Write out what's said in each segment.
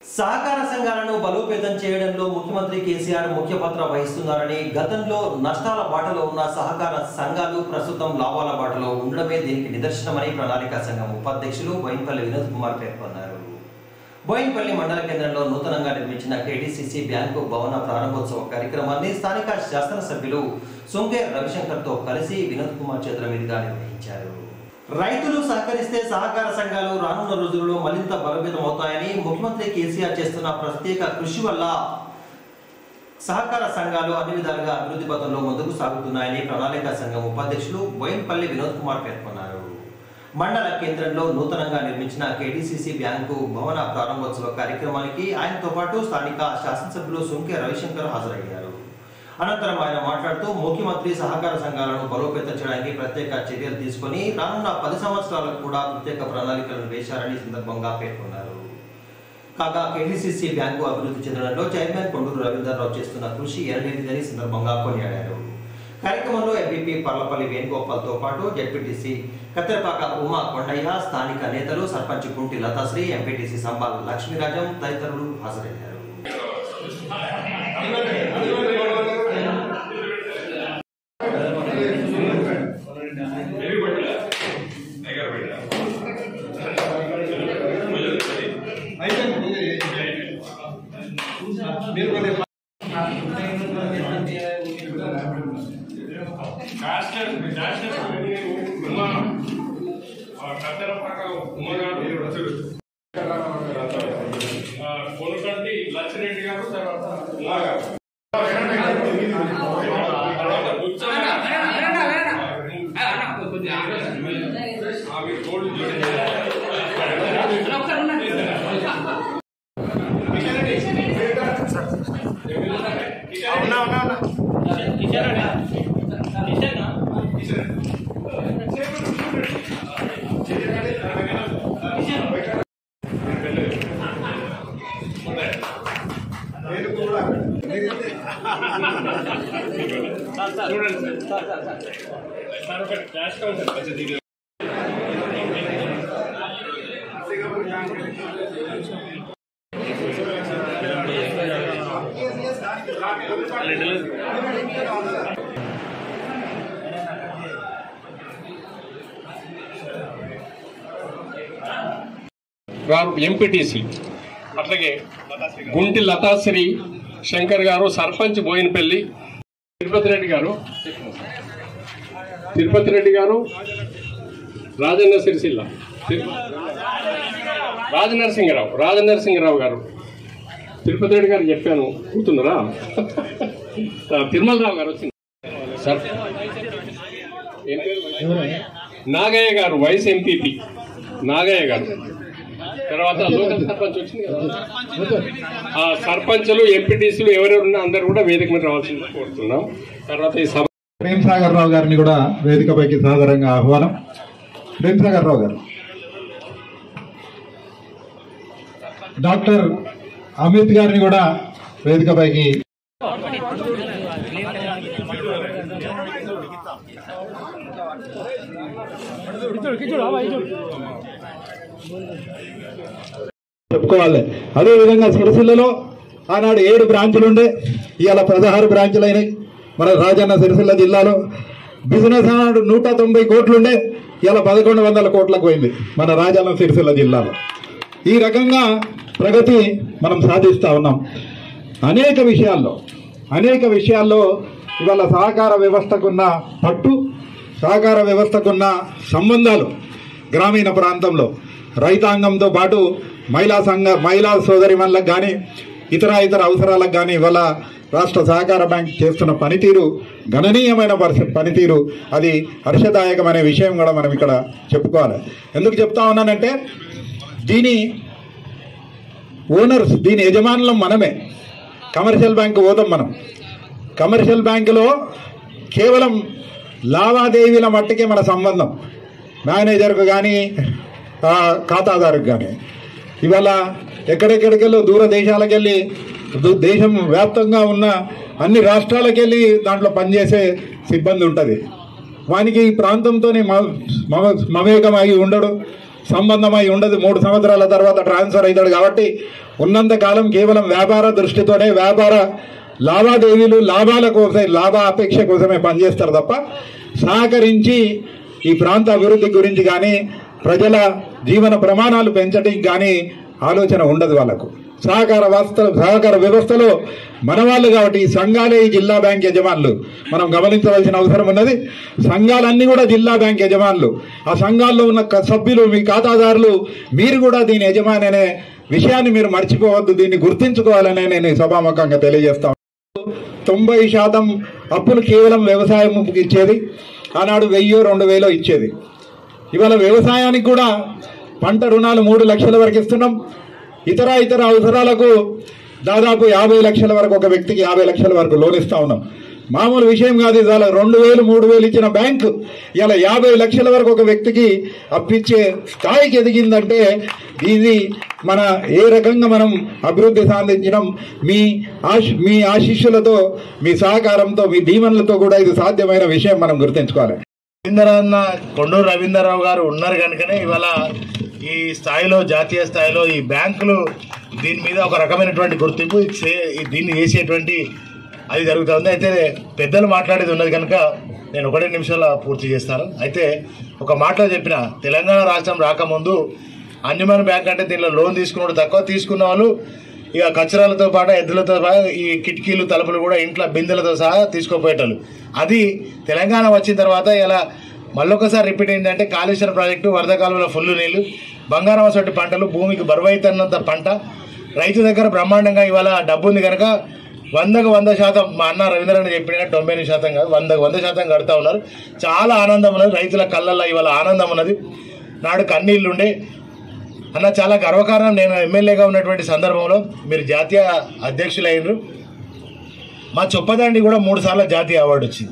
సహకార సంఘాలను బలోపేతం చేయడంలో ముఖ్యమంత్రి కేసీఆర్ ముఖ్య పాత్ర వహిస్తున్నారని గతంలో నష్టాల బాటలో ఉన్న సహకార సంఘాలు ప్రస్తుతం లాభాల బాటలో ఉండడమే దీనికి నిదర్శనమని ప్రణాళిక సంఘం ఉపాధ్యక్షులు బోయిన్పల్లి వినోద్ కుమార్ పేర్కొన్నారు బోయిన్పల్లి మండల కేంద్రంలో నూతనంగా నిర్మించిన కేడీసీసీ బ్యాంకు భవన ప్రారంభోత్సవ కార్యక్రమాన్ని స్థానిక శాసనసభ్యులు సొంగే రవిశంకర్తో కలిసి వినోద్ కుమార్ చేతుల మీదుగా నిర్వహించారు రైతులు సహకరిస్తే సహకార సంఘాలు రానున్న రోజుల్లో మరింత బలోపేతం అవుతాయని ముఖ్యమంత్రి కేసీఆర్ చేస్తున్న ప్రత్యేక కృషి వల్ల సహకార సంఘాలు అన్ని విధాలుగా అభివృద్ధి పథంలో ముందుకు సాగుతున్నాయని ప్రణాళిక సంఘం ఉపాధ్యక్షులు బోయిన్పల్లి వినోద్ కుమార్ పేర్కొన్నారు మండల కేంద్రంలో నూతనంగా నిర్మించిన కేడీసీసీ బ్యాంకు భవన ప్రారంభోత్సవ కార్యక్రమానికి ఆయనతో పాటు స్థానిక శాసనసభ్యులు సుంకె రవిశంకర్ హాజరయ్యారు అనంతరం ఆయన మాట్లాడుతూ ముఖ్యమంత్రి సహకార సంఘాలను బలోపేతం చేయడానికి ప్రత్యేక చర్యలు తీసుకొని రానున్న పది సంవత్సరాలకు కూడా ప్రత్యేక ప్రణాళికలను వేశారని ఈ సందర్భంగా పేర్కొన్నారు కాగా కేడీసీసీ బ్యాంకు అభివృద్ధి చెందడంలో చైర్మన్ కొండూరు రవీంద్రరావు చేస్తున్న కృషి ఎనలేనిదని ఈ సందర్భంగా కొనియాడారు కార్యక్రమంలో ఎంపీపీ పర్లపల్లి వేణుగోపాల్తో పాటు జడ్పీటీసీ కత్తెరపాక ఉమా కొండయ్య స్థానిక నేతలు సర్పంచ్ కుంటి లతాశ్రీ ఎంపీటీసీ సంబాల్ లక్ష్మీరాజం తదితరులు హాజరయ్యారు కాస్టర్ కాస్టర్ ఉమా కత్తెర పక్క ఉమ గారు ఆ, కొనుకంటి లచ్చిరెడ్డి గారు తర్వాత ఉమా గారు తర్వాత బుచ్చ అవి కోళ్ళు చూడండి సార్ సార్ ఒకటి క్యాష్ కౌంటర్ కొంచెం దిగు. గారు ఎంపీటీసీ అట్లాగే గుంటి లతాశ్రీ శంకర్ గారు సర్పంచ్ బోయినపల్లి తిరుపతి రెడ్డి గారు తిరుపతి రెడ్డి గారు రాజన్న సిరిసిల్ల తిరు- రాజనరసింహరావు రాజనరసింహరావు గారు తిరుపతి రెడ్డి గారు చెప్పాను కూతున్నారా తిరుమలరావు గారు వచ్చింది సార్ ఏం పేరు? నాగయ్య గారు వైస్ ఎంపీపీ నాగయ్య గారు తర్వాత లోకల్ సర్పంచ్ వచ్చింది కదా ఆ సర్పంచులు ఎంపీటీసీలు ఎవరెవరున్నా అందరూ కూడా వేదిక మీద రావాల్సింది కోరుతున్నాం తర్వాత ఈ సభ ప్రేమ్ సాగర్ రావు గారిని కూడా వేదికపైకి సాదరంగా ఆహ్వానం ప్రేమ్ సాగర్ రావు గారు డాక్టర్ అమిత్ గారిని కూడా వేదికపైకి చెప్పుకోవాలి అదే విధంగా సిరిసిల్లలో ఆనాడు ఏడు బ్రాంచులు ఉండే ఇవాళ పదహారు బ్రాంచులు అయినాయి మన రాజన్న సిరిసిల్ల జిల్లాలో బిజినెస్ ఆనాడు నూట తొంభై కోట్లు ఉండే ఇలా పదకొండు వందల కోట్లకు పోయింది మన రాజన్న సిరిసిల్ల జిల్లాలో ఈ రకంగా ప్రగతి మనం సాధిస్తూ ఉన్నాం అనేక విషయాల్లో అనేక విషయాల్లో ఇవాళ సహకార వ్యవస్థకున్న పట్టు సహకార వ్యవస్థకున్న సంబంధాలు గ్రామీణ ప్రాంతంలో రైతాంగంతో పాటు మహిళా సంఘ మహిళా సోదరిమణులకు కానీ ఇతర ఇతర అవసరాలకు కానీ ఇవాళ రాష్ట్ర సహకార బ్యాంక్ చేస్తున్న పనితీరు గణనీయమైన పరిస్థితి పనితీరు అది హర్షదాయకమనే విషయం కూడా మనం ఇక్కడ చెప్పుకోవాలి ఎందుకు చెప్తా ఉన్నానంటే దీని ఓనర్స్ దీని యజమానులం మనమే కమర్షియల్ బ్యాంక్ పోతాం మనం కమర్షియల్ బ్యాంకులో కేవలం లావాదేవీల మట్టుకే మన సంబంధం మేనేజర్కు కానీ ఖాతాదారుకు కానీ ఇవాళ ఎక్కడెక్కడికెళ్ళో దూర దేశాలకు వెళ్ళి దు- దేశం వ్యాప్తంగా ఉన్న అన్ని రాష్ట్రాలకు వెళ్ళి దాంట్లో పనిచేసే సిబ్బంది ఉంటుంది వానికి ఈ ప్రాంతంతోనే మ- మమ- మమేకమై ఉండడు సంబంధమై ఉండదు మూడు సంవత్సరాల తర్వాత ట్రాన్స్ఫర్ అవుతాడు కాబట్టి ఉన్నంత కాలం కేవలం వ్యాపార దృష్టితోనే వ్యాపార లావాదేవీలు లాభాల కోసం లాభ అపేక్ష కోసమే పనిచేస్తారు తప్ప సహకరించి ఈ ప్రాంత అభివృద్ధి గురించి కానీ ప్రజల జీవన ప్రమాణాలు పెంచడానికి కానీ ఆలోచన ఉండదు వాళ్ళకు సహకార వ్యవస్థ సహకార వ్యవస్థలో మన వాళ్ళు కాబట్టి ఈ సంఘాలే ఈ జిల్లా బ్యాంక్ యజమానులు మనం గమనించవలసిన అవసరం ఉన్నది సంఘాలన్నీ కూడా జిల్లా బ్యాంక్ యజమానులు ఆ సంఘాల్లో ఉన్న క- సభ్యులు మీ ఖాతాదారులు మీరు కూడా దీని యజమాని అనే విషయాన్ని మీరు మర్చిపోవద్దు దీన్ని గుర్తించుకోవాలనే నేను ఈ సభాముఖంగా తెలియజేస్తాను తొంభై శాతం అప్పులు కేవలం వ్యవసాయం ఇచ్చేది ఆనాడు వెయ్యో రెండు వేలో ఇచ్చేది ఇవాళ వ్యవసాయానికి కూడా పంట రుణాలు మూడు లక్షల వరకు ఇస్తున్నాం ఇతర ఇతర అవసరాలకు దాదాపు యాభై లక్షల వరకు ఒక వ్యక్తికి యాభై లక్షల వరకు లోన్ ఇస్తా ఉన్నాం మామూలు విషయం కాదు ఇవాళ రెండు వేలు మూడు వేలు ఇచ్చిన బ్యాంకు ఇలా యాభై లక్షల వరకు ఒక వ్యక్తికి అప్పిచ్చే స్థాయికి ఎదిగిందంటే ఇది మన ఏ రకంగా మనం అభివృద్ధి సాధించడం మీ ఆశ మీ ఆశీస్సులతో మీ సహకారంతో మీ దీవెనలతో కూడా ఇది సాధ్యమైన విషయం మనం గుర్తుంచుకోవాలి రవీంద్రన్న కొండూరు రవీంద్రరావు గారు ఉన్నారు కనుకనే ఇవాళ ఈ స్థాయిలో జాతీయ స్థాయిలో ఈ బ్యాంకులు దీని మీద ఒక రకమైనటువంటి గుర్తింపు ఇది చే- ఈ దీన్ని చేసేటువంటి అది జరుగుతుంది అయితే పెద్దలు మాట్లాడేది ఉన్నది కనుక నేను ఒకటే నిమిషాల పూర్తి చేస్తాను అయితే ఒక మాటలో చెప్పిన తెలంగాణ రాష్ట్రం రాకముందు అంజమాన్ బ్యాంక్ అంటే దీనిలో లోన్ తీసుకున్నాడు తక్కువ తీసుకున్న వాళ్ళు ఇక కచరాలతో పాటు ఎద్దులతో పాటు ఈ కిటికీలు తలుపులు కూడా ఇంట్లో బిందెలతో సహా తీసుకోపోయేటోళ్ళు అది తెలంగాణ వచ్చిన తర్వాత ఇలా మళ్ళొకసారి రిపీట్ అయిందంటే కాళేశ్వరం ప్రాజెక్టు వరద కాలువలో ఫుల్ నీళ్లు బంగారం వంటి పంటలు భూమికి బరువైతున్నంత పంట రైతు దగ్గర బ్రహ్మాండంగా ఇవాళ డబ్బు ఉంది కనుక వందకు వంద శాతం మా అన్న రవీంద్రని చెప్పిన తొంభై ఎనిమిది శాతం కాదు వందకు వంద శాతం కడతా ఉన్నారు చాలా ఆనందం ఉన్నది రైతుల కళ్ళల్లో ఇవాళ ఆనందం ఉన్నది నాడు కన్నీళ్ళు ఉండే అన్న చాలా గర్వకారణం నేను ఎమ్మెల్యేగా ఉన్నటువంటి సందర్భంలో మీరు జాతీయ అధ్యక్షులు అయినరు మా చొప్పదండి కూడా మూడు సార్లు జాతీయ అవార్డు వచ్చింది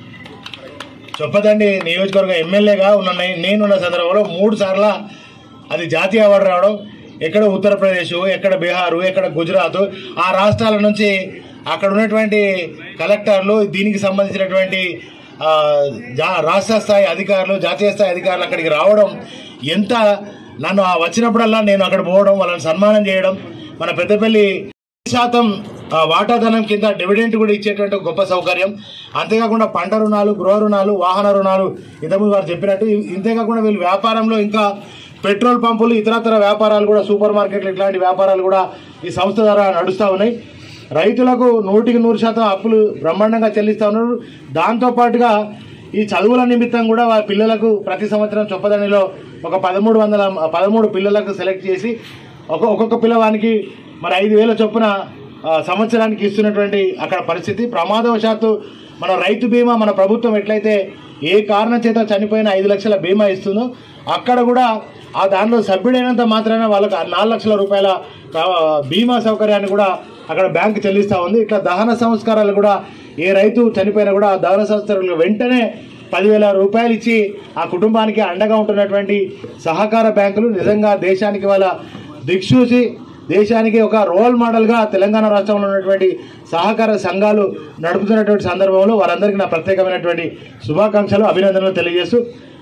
చొప్పదండి నియోజకవర్గం ఎమ్మెల్యేగా ఉన్న నే- నేనున్న సందర్భంలో మూడు సార్ల అది జాతీయ అవార్డు రావడం ఎక్కడ ఉత్తరప్రదేశ్ ఎక్కడ బీహారు ఎక్కడ గుజరాత్ ఆ రాష్ట్రాల నుంచి అక్కడ ఉన్నటువంటి కలెక్టర్లు దీనికి సంబంధించినటువంటి ఆ, జా- రాష్ట్ర స్థాయి అధికారులు జాతీయ స్థాయి అధికారులు అక్కడికి రావడం ఎంత నన్ను ఆ వచ్చినప్పుడల్లా నేను అక్కడ పోవడం వాళ్ళని సన్మానం చేయడం మన పెద్దపల్లి శాతం ఆ, వాటాధనం కింద డివిడెంట్ కూడా ఇచ్చేటువంటి ఒక గొప్ప సౌకర్యం అంతేకాకుండా పంట రుణాలు గృహ రుణాలు వాహన రుణాలు ఇంతకుముందు వారు చెప్పినట్టు ఇ- ఇంతేకాకుండా వీళ్ళు వ్యాపారంలో ఇంకా పెట్రోల్ పంపులు ఇతరతర వ్యాపారాలు కూడా సూపర్ మార్కెట్లు ఇట్లాంటి వ్యాపారాలు కూడా ఈ సంస్థ ద్వారా నడుస్తూ ఉన్నాయి రైతులకు నూటికి నూరు శాతం అప్పులు బ్రహ్మాండంగా చెల్లిస్తూ ఉన్నారు దాంతోపాటుగా ఈ చదువుల నిమిత్తం కూడా వారి పిల్లలకు ప్రతి సంవత్సరం చొప్పదండిలో ఒక పదమూడు వందల పదమూడు పిల్లలకు సెలెక్ట్ చేసి ఒక ఒక్కొక్క పిల్లవానికి మరి ఐదు వేల చొప్పున ఆ, సంవత్సరానికి ఇస్తున్నటువంటి అక్కడ పరిస్థితి ప్రమాదవశాత్తు మన రైతు బీమా మన ప్రభుత్వం ఎట్లయితే ఏ కారణం చేత చనిపోయిన ఐదు లక్షల బీమా ఇస్తుందో అక్కడ కూడా ఆ దానిలో సభ్యుడైనంత మాత్రాన వాళ్ళకి ఆ నాలుగు లక్షల రూపాయల ఆ, బీమా సౌకర్యాన్ని కూడా అక్కడ బ్యాంకు చెల్లిస్తూ ఉంది ఇట్లా దహన సంస్కారాలు కూడా ఏ రైతు చనిపోయినా కూడా ఆ దహన సంస్కారాలు వెంటనే పదివేల రూపాయలు ఇచ్చి ఆ కుటుంబానికి అండగా ఉంటున్నటువంటి సహకార బ్యాంకులు నిజంగా దేశానికి వాళ్ళ దిక్సూచి దేశానికి ఒక రోల్ మోడల్గా తెలంగాణ రాష్ట్రంలో ఉన్నటువంటి సహకార సంఘాలు నడుపుతున్నటువంటి సందర్భంలో వారందరికీ నా ప్రత్యేకమైనటువంటి శుభాకాంక్షలు అభినందనలు తెలియజేస్తూ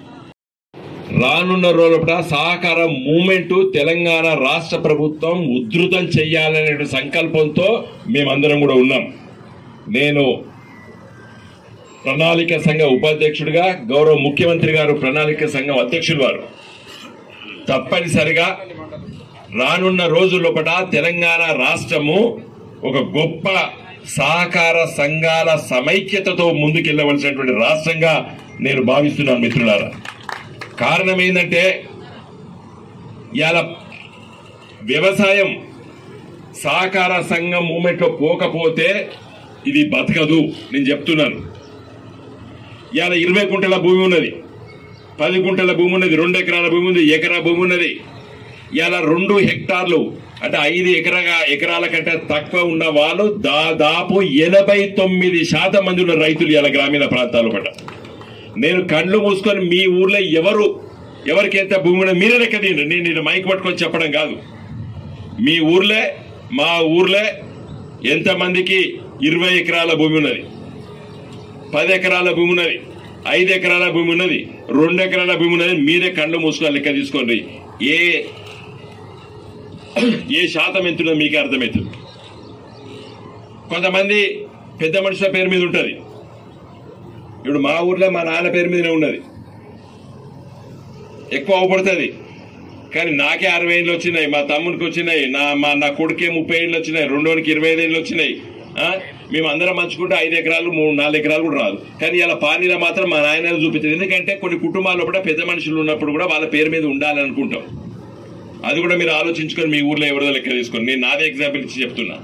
రానున్న రోజుల సహకార మూమెంట్ తెలంగాణ రాష్ట్ర ప్రభుత్వం ఉధృతం చెయ్యాలనే సంకల్పంతో మేమందరం కూడా ఉన్నాం నేను ప్రణాళిక సంఘ ఉపాధ్యక్షుడిగా గౌరవ ముఖ్యమంత్రి గారు ప్రణాళిక సంఘం అధ్యక్షులు వారు తప్పనిసరిగా రానున్న రోజుల్లోపట తెలంగాణ రాష్ట్రము ఒక గొప్ప సహకార సంఘాల సమైక్యతతో ముందుకెళ్లవలసినటువంటి రాష్ట్రంగా నేను భావిస్తున్నాను మిత్రులారా కారణం ఏంటంటే ఇవాళ వ్యవసాయం సహకార సంఘం మూమెంట్లో పోకపోతే ఇది బతకదు నేను చెప్తున్నాను ఇవాళ ఇరవై గుంటల భూమి ఉన్నది పది గుంటల భూమి ఉన్నది రెండు ఎకరాల భూమి ఉంది ఎకరా భూమి ఉన్నది ఇవాళ రెండు హెక్టార్లు అంటే ఐదు ఎకరగా ఎకరాల కంటే తక్కువ ఉన్న వాళ్ళు దాదాపు ఎనభై తొమ్మిది శాతం మంది ఉన్న రైతులు ఇవాళ గ్రామీణ ప్రాంతాల పట్ల నేను కళ్ళు మూసుకొని మీ ఊర్లో ఎవరు ఎవరికి ఎంత భూమి ఉన్నది మీరే లెక్క తీయండి నేను నేను మైక్ పట్టుకొని చెప్పడం కాదు మీ ఊర్లే మా ఊర్లే ఎంతమందికి ఇరవై ఎకరాల భూమి ఉన్నది పది ఎకరాల భూమి ఉన్నది ఐదు ఎకరాల భూమి ఉన్నది రెండు ఎకరాల భూమి ఉన్నది మీరే కళ్ళు మూసుకొని లెక్క తీసుకోండి ఏ ఏ శాతం ఎంతుందో మీకే అర్థమవుతుంది కొంతమంది పెద్ద మనుషుల పేరు మీద ఉంటుంది ఇప్పుడు మా ఊర్లో మా నాన్న పేరు మీదనే ఉన్నది ఎక్కువ అవపడుతుంది కానీ నాకే అరవై ఏళ్ళు వచ్చినాయి మా తమ్మునికి వచ్చినాయి నా మా నా కొడుకే ముప్పై ఏళ్ళు వచ్చినాయి రెండోనికి ఇరవై ఐదు ఏళ్ళు వచ్చినాయి ఆ? మేము అందరం మంచుకుంటే ఐదు ఎకరాలు మూడు నాలుగు ఎకరాలు కూడా రాదు కానీ ఇలా పానీలో మాత్రం మా నాయన చూపిస్తుంది ఎందుకంటే కొన్ని కుటుంబాల్లో కూడా పెద్ద మనుషులు ఉన్నప్పుడు కూడా వాళ్ళ పేరు మీద ఉండాలి అనుకుంటాం అది కూడా మీరు ఆలోచించుకొని మీ ఊర్లో ఎవరిదో లెక్క తీసుకోండి నేను నాదే ఎగ్జాంపుల్ ఇచ్చి చెప్తున్నా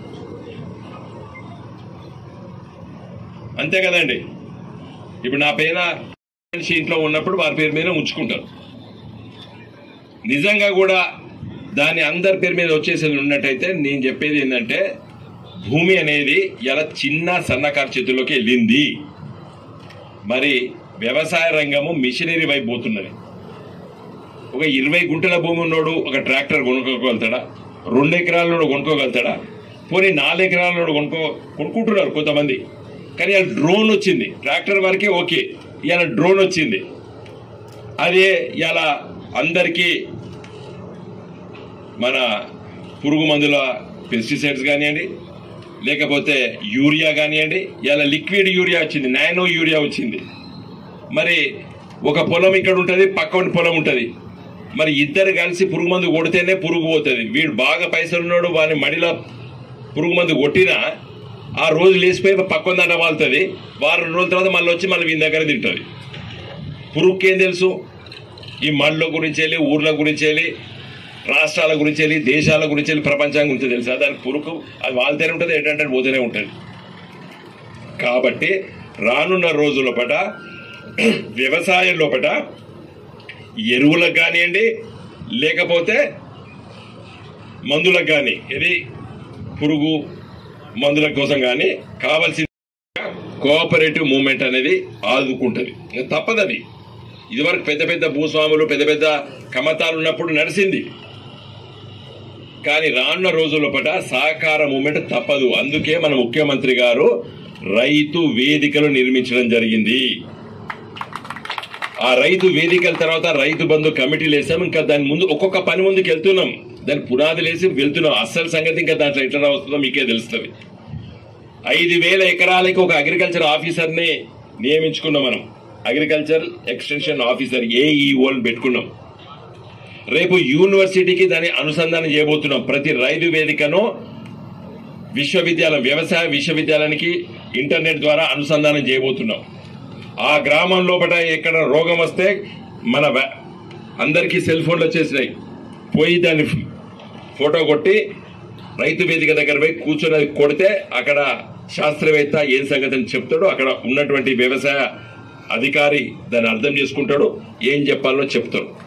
అంతే కదండి ఇప్పుడు నా పైన మనిషి ఇంట్లో ఉన్నప్పుడు వారి పేరు మీద ఉంచుకుంటారు నిజంగా కూడా దాని అందరి పేరు మీద వచ్చేసేది ఉన్నట్టయితే నేను చెప్పేది ఏంటంటే భూమి అనేది ఇలా చిన్న సన్నకారు చేతుల్లోకి వెళ్ళింది మరి వ్యవసాయ రంగము మిషనరీ వైపు పోతున్నది ఒక ఇరవై గుంటల భూమి ఉన్నోడు ఒక ట్రాక్టర్ కొనుక్కోగలుగుతాడా రెండు ఎకరాలలోడు కొనుక్కోగలుగుతాడా పోనీ నాలుగు ఎకరాలలోడు కొనుక్కో కొనుక్కుంటున్నారు కొంతమంది కానీ ఇలా డ్రోన్ వచ్చింది ట్రాక్టర్ వరకే ఓకే ఇవాళ డ్రోన్ వచ్చింది అదే ఇలా అందరికీ మన పురుగు మందుల పెస్టిసైడ్స్ కానివ్వండి లేకపోతే యూరియా కానివ్వండి ఇలా లిక్విడ్ యూరియా వచ్చింది నానో యూరియా వచ్చింది మరి ఒక పొలం ఇక్కడ ఉంటుంది పక్కన పొలం ఉంటుంది మరి ఇద్దరు కలిసి పురుగు మందు కొడితేనే పురుగు పోతుంది వీడు బాగా పైసలు ఉన్నాడు వాని మడిలో పురుగు మందు కొట్టినా ఆ రోజు లేచిపోయి పక్కన దండ వాళ్తుంది వారం రోజుల తర్వాత మళ్ళీ వచ్చి మళ్ళీ వీని దగ్గర తింటుంది పురుగుకి ఏం తెలుసు ఈ మళ్ళ గురించి వెళ్ళి ఊర్ల గురించి వెళ్ళి రాష్ట్రాల గురించి వెళ్ళి దేశాల గురించి వెళ్ళి ప్రపంచం గురించి తెలుసా దానికి పురుగు అది వాళ్తేనే ఉంటుంది ఏంటంటే పోతూనే ఉంటుంది కాబట్టి రానున్న రోజుల పట వ్యవసాయం లోపట ఎరువులకు కానివ్వండి లేకపోతే మందులకు కానీ ఇది పురుగు మందుల కోసం కానీ కావాల్సిన కోఆపరేటివ్ మూవ్మెంట్ అనేది ఆదుకుంటుంది ఇంకా తప్పదది ఇదివరకు పెద్ద పెద్ద భూస్వాములు పెద్ద పెద్ద కమతాలు ఉన్నప్పుడు నడిచింది కానీ రానున్న రోజుల పట సహకార మూమెంట్ తప్పదు అందుకే మన ముఖ్యమంత్రి గారు రైతు వేదికలు నిర్మించడం జరిగింది ఆ రైతు వేదికల తర్వాత రైతు బంధు కమిటీలు వేసాం ఇంకా దాని ముందు ఒక్కొక్క పని ముందుకు వెళ్తున్నాం దాని పునాదులు వేసి వెళ్తున్నాం అస్సలు సంగతి ఇంకా దాంట్లో ఎట్లా వస్తుందో మీకే తెలుస్తుంది ఐదు వేల ఎకరాలకి ఒక అగ్రికల్చర్ ఆఫీసర్ని నియమించుకున్నాం మనం అగ్రికల్చర్ ఎక్స్టెన్షన్ ఆఫీసర్ ఏఈఓని పెట్టుకున్నాం రేపు యూనివర్సిటీకి దాన్ని అనుసంధానం చేయబోతున్నాం ప్రతి రైతు వేదికను విశ్వవిద్యాలయం వ్యవసాయ విశ్వవిద్యాలయానికి ఇంటర్నెట్ ద్వారా అనుసంధానం చేయబోతున్నాం ఆ గ్రామం లోపల ఎక్కడ రోగం వస్తే మన వ్య- అందరికీ సెల్ ఫోన్లు వచ్చేసినాయి పోయి దాన్ని ఫోటో కొట్టి రైతు వేదిక దగ్గర పోయి కూర్చొని అది కొడితే అక్కడ శాస్త్రవేత్త ఏం సంగతి అని చెప్తాడు అక్కడ ఉన్నటువంటి వ్యవసాయ అధికారి దాన్ని అర్థం చేసుకుంటాడు ఏం చెప్పాలో చెప్తాడు